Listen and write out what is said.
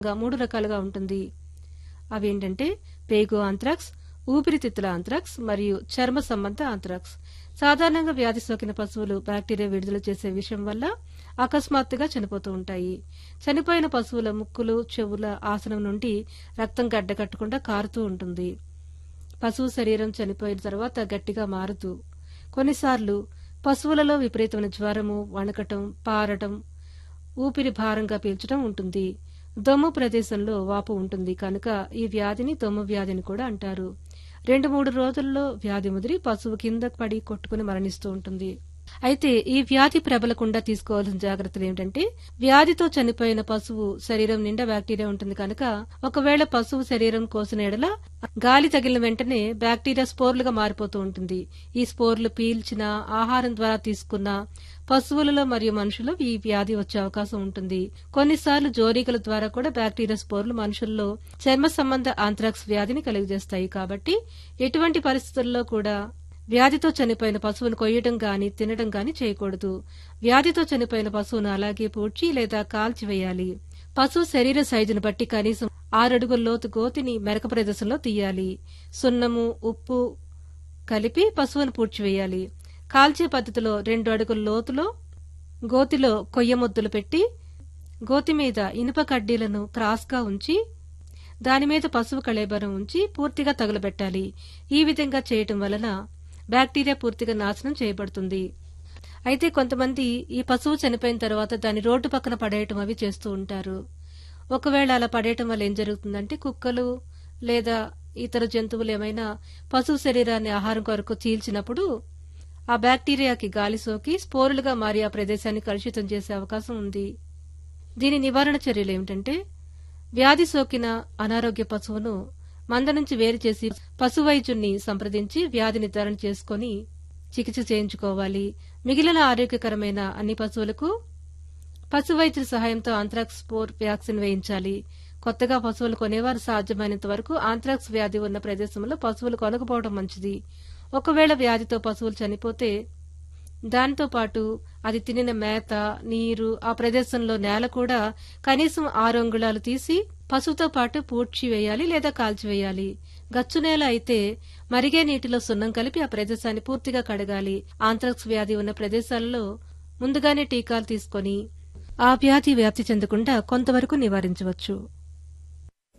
గా మూడు రకాలుగా ఉంటుంది అవేంటంటే పేగు ఆంథ్రాక్స్ ఊపిరితిత్తుల ఆంథ్రాక్స్ మరియు చర్మ సంబంధ ఆంథ్రాక్స్ సాధారణంగా వ్యాధి సోకిన పశువులు బ్యాక్టీరియా విడుదల చేసే విషయం వల్ల అకస్మాత్తుగా చనిపోతూ ఉంటాయి చనిపోయిన పశువుల ముక్కులు చెవుల ఆసనం నుండి రక్తం గడ్డకట్టకుండా కారుతూ ఉంటుంది పశువు శరీరం చనిపోయిన తర్వాత గట్టిగా మారుతూ కొన్నిసార్లు పశువులలో విపరీతమైన జ్వరము వణకటం పారటం ఊపిరి భారంగా పీల్చడం ఉంటుంది దొమ్ము ప్రదేశంలో వాపు ఉంటుంది కనుక ఈ వ్యాధిని దొమ్ము వ్యాధిని కూడా అంటారు రెండు మూడు రోజుల్లో వ్యాధి ముదిరి పశువు కింద పడి కొట్టుకుని మరణిస్తూ ఉంటుంది అయితే ఈ వ్యాధి ప్రబలకుండా తీసుకోవాల్సిన జాగ్రత్తలు ఏమిటంటే వ్యాధితో చనిపోయిన పశువు శరీరం నిండా బ్యాక్టీరియా ఉంటుంది కనుక ఒకవేళ పశువు శరీరం కోసిన ఎడల గాలి తగిలిన వెంటనే బ్యాక్టీరియా స్పోర్లుగా మారిపోతూ ఉంటుంది ఈ స్పోర్లు పీల్చిన ఆహారం ద్వారా తీసుకున్న పశువులలో మరియు మనుషుల్లో ఈ వ్యాధి వచ్చే అవకాశం ఉంటుంది కొన్నిసార్లు జోరీగల ద్వారా కూడా బ్యాక్టీరియా స్పోర్లు మనుషుల్లో చర్మ సంబంధ ఆంథ్రాక్స్ వ్యాధిని కలుగజేస్తాయి కాబట్టి ఎటువంటి పరిస్థితుల్లో కూడా వ్యాధితో చనిపోయిన పశువును కొయ్యడం గాని తినడం గాని చేయకూడదు వ్యాధితో చనిపోయిన పశువును అలాగే పూడ్చి లేదా కాల్చివేయాలి పశువు శరీర సైజును బట్టి కనీసం ఆరడుగుల లోతు గోతిని మెరక ప్రదేశంలో తీయాలి సున్నము ఉప్పు కలిపి పశువును పూడ్చివేయాలి కాల్చే పద్ధతిలో రెండు అడుగుల లోతులో గోతిలో కొయ్య ముద్దలు పెట్టి గోతి మీద ఇనుప కడ్డీలను క్రాస్గా ఉంచి దానిమీద పశువు కళేబరం ఉంచి పూర్తిగా తగులబెట్టాలి ఈ విధంగా చేయటం వలన బ్యాక్టీరియా పూర్తిగా నాశనం చేయబడుతుంది అయితే కొంతమంది ఈ పశువు చనిపోయిన తర్వాత దాన్ని రోడ్డు పక్కన పడేయటం అవి చేస్తూ ఉంటారు ఒకవేళ అలా పడేయటం వల్ల ఏం జరుగుతుందంటే కుక్కలు లేదా ఇతర జంతువులు ఏమైనా పశువు శరీరాన్ని ఆహారం కొరకు చీల్చినప్పుడు ఆ బ్యాక్టీరియాకి గాలి సోకి స్పోరులుగా మారి ఆ ప్రదేశాన్ని కలుషితం చేసే అవకాశం ఉంది దీని నివారణ చర్యలు ఏమిటంటే వ్యాధి సోకిన అనారోగ్య పశువును మంద నుంచి వేరు చేసి పశు వైద్యుణ్ణి సంప్రదించి వ్యాధి నిర్ధారణ చేసుకుని చికిత్స చేయించుకోవాలి మిగిలిన ఆరోగ్యకరమైన అన్ని పశువులకు పశు వైద్యుల సహాయంతో ఆంథ్రాక్స్ స్పోర్ వ్యాక్సిన్ వేయించాలి కొత్తగా పశువులు కొనేవారు సాధ్యమైనంత వరకు ఆంథ్రాక్స్ వ్యాధి ఉన్న ప్రదేశంలో పశువులు కొనకపోవడం మంచిది ఒకవేళ వ్యాధితో పశువులు చనిపోతే దానితో పాటు అది తినిన మేత నీరు ఆ ప్రదేశంలో నేల కూడా కనీసం ఆరు అంగుళాలు తీసి పశువుతో పాటు పూడ్చి వేయాలి లేదా కాల్చివేయాలి గచ్చు నేల అయితే మరిగే నీటిలో సున్నం కలిపి ఆ ప్రదేశాన్ని పూర్తిగా కడగాలి ఆంథ్రాక్స్ వ్యాధి ఉన్న ప్రదేశాలలో ముందుగానే టీకాలు తీసుకొని ఆ వ్యాధి వ్యాప్తి చెందకుండా కొంతవరకు నివారించవచ్చు